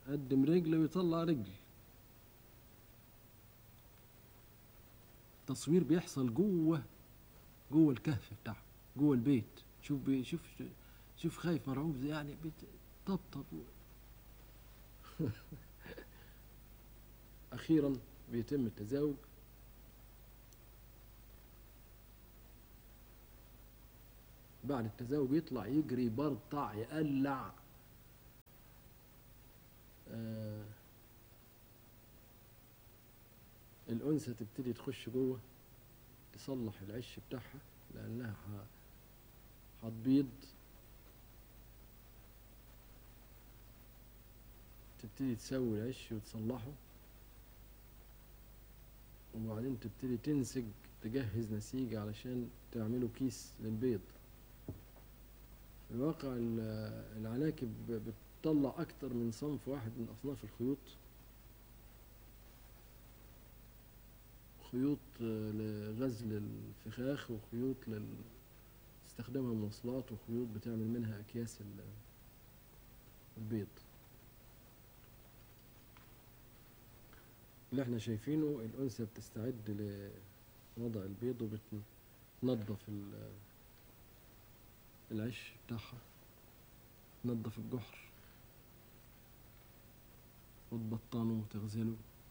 قدم رجل ويطلع رجل التصوير بيحصل جوه جوه الكهف بتاعه جوه البيت شوف بي شوف شوف خايف مرعوب زي يعني بيطبطب أخيرا بيتم التزاوج بعد التزاوج يطلع يجري برطع يقلع آه الأنثى تبتدي تخش جوه تصلح العش بتاعها لأنها ح- هتبيض تبتدي تسوي العش وتصلحه وبعدين تبتدي تنسج تجهز نسيج علشان تعمله كيس للبيض في الواقع ال- العناكب بتطلع أكتر من صنف واحد من أصناف الخيوط خيوط آه، لغزل الفخاخ وخيوط لاستخدامها مواصلات وخيوط بتعمل منها أكياس ال- البيض اللي احنا شايفينه الأنثى بتستعد لوضع البيض وبتنظف ال- العش بتاعها تنظف الجحر وتبطنه وتغسله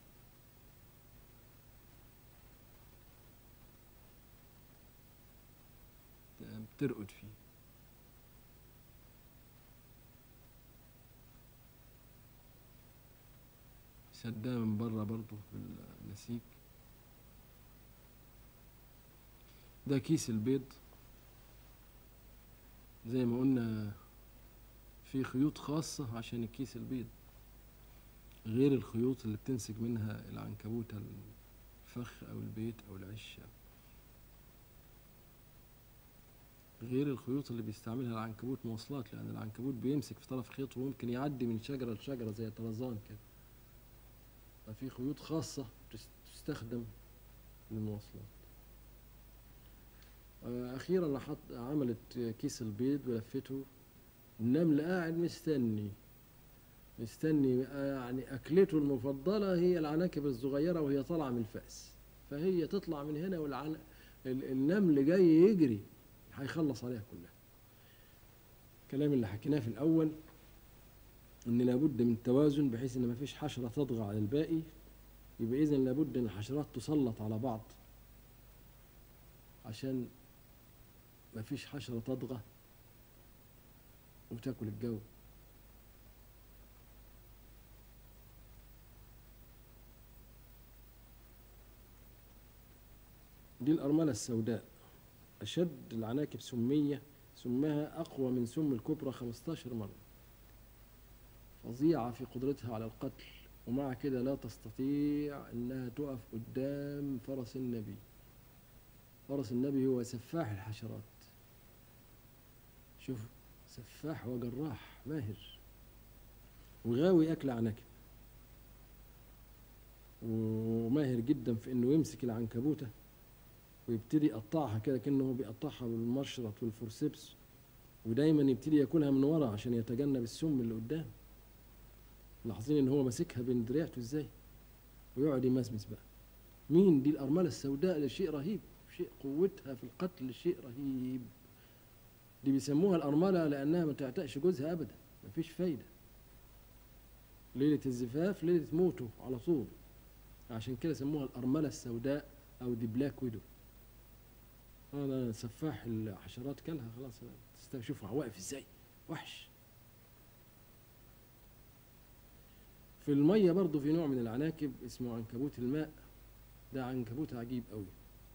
بترقد فيه سداه من بره برضه في النسيج ده كيس البيض زي ما قلنا في خيوط خاصة عشان الكيس البيض غير الخيوط اللي بتنسج منها العنكبوت الفخ أو البيت أو العش غير الخيوط اللي بيستعملها العنكبوت مواصلات لأن العنكبوت بيمسك في طرف خيط وممكن يعدي من شجرة لشجرة زي طرزان كده ففي خيوط خاصة تس- تستخدم للمواصلات آه، أخيرا راح عملت كيس البيض ولفته النمل قاعد مستني مستني آه، يعني أكلته المفضلة هي العناكب الصغيرة وهي طالعة من الفأس فهي تطلع من هنا والعن... ال- النمل جاي يجري هيخلص عليها كلها الكلام اللي حكيناه في الأول إن لابد من توازن بحيث إن مفيش حشرة تطغى على الباقي يبقى إذن لابد إن الحشرات تسلط على بعض عشان مفيش حشرة تطغى وتاكل الجو دي الأرملة السوداء أشد العناكب سمية سمها أقوى من سم الكبرى 15 مرة فظيعة في قدرتها على القتل ومع كده لا تستطيع أنها تقف قدام فرس النبي فرس النبي هو سفاح الحشرات شوف سفاح وجراح ماهر وغاوي أكل عناكب وماهر جدا في انه يمسك العنكبوته ويبتدي يقطعها كده كانه بيقطعها بالمشرط والفورسيبس ودايما يبتدي ياكلها من ورا عشان يتجنب السم اللي قدام لاحظين ان هو ماسكها بين دراعته ازاي ويقعد يمسمس بقى مين دي الارمله السوداء ده شيء رهيب شيء قوتها في القتل شيء رهيب دي بيسموها الارمله لانها ما تعتقش جوزها ابدا مفيش فايده ليله الزفاف ليله موته على طول عشان كده سموها الارمله السوداء او دي بلاك ويدو انا سفاح الحشرات كلها خلاص تستوي شوفوا واقف ازاي وحش في الميه برضو في نوع من العناكب اسمه عنكبوت الماء ده عنكبوت عجيب قوي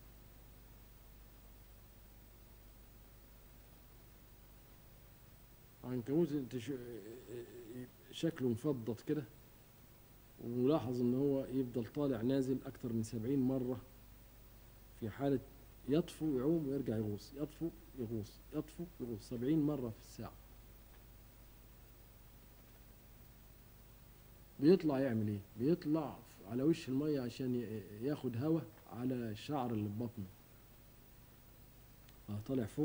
عنكبوت انت شو- شكله مفضط كده وملاحظ ان هو يفضل طالع نازل اكتر من سبعين مرة في حالة يطفو يعوم ويرجع يغوص يطفو يغوص يطفو يغوص سبعين مرة في الساعة بيطلع يعمل ايه بيطلع على وش المية عشان ي- ياخد هوا على الشعر اللي في بطنه اه طالع فوق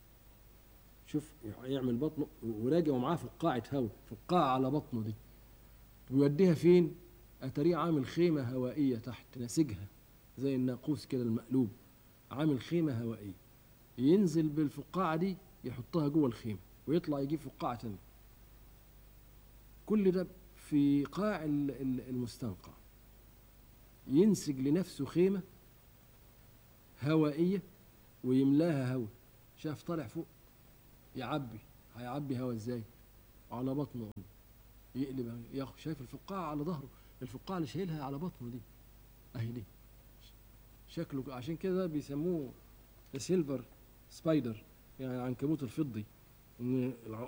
شوف يعمل بطنه وراجع ومعاه فقاعة هوا فقاعة على بطنه دي بيوديها فين اتاريه عامل خيمه هوائيه تحت ناسجها زي الناقوس كده المقلوب عامل خيمه هوائيه ينزل بالفقاعه دي يحطها جوه الخيمه ويطلع يجيب فقاعه تانية كل ده في قاع ال- ال- المستنقع ينسج لنفسه خيمه هوائيه ويملاها هواء شاف طالع فوق يعبي هيعبي هواء ازاي على بطنه يقلب ياخد شايف الفقاعة على ظهره الفقاعة اللي شايلها على بطنه دي اهي دي شكله عشان كده بيسموه سيلفر سبايدر يعني العنكبوت الفضي ان الع-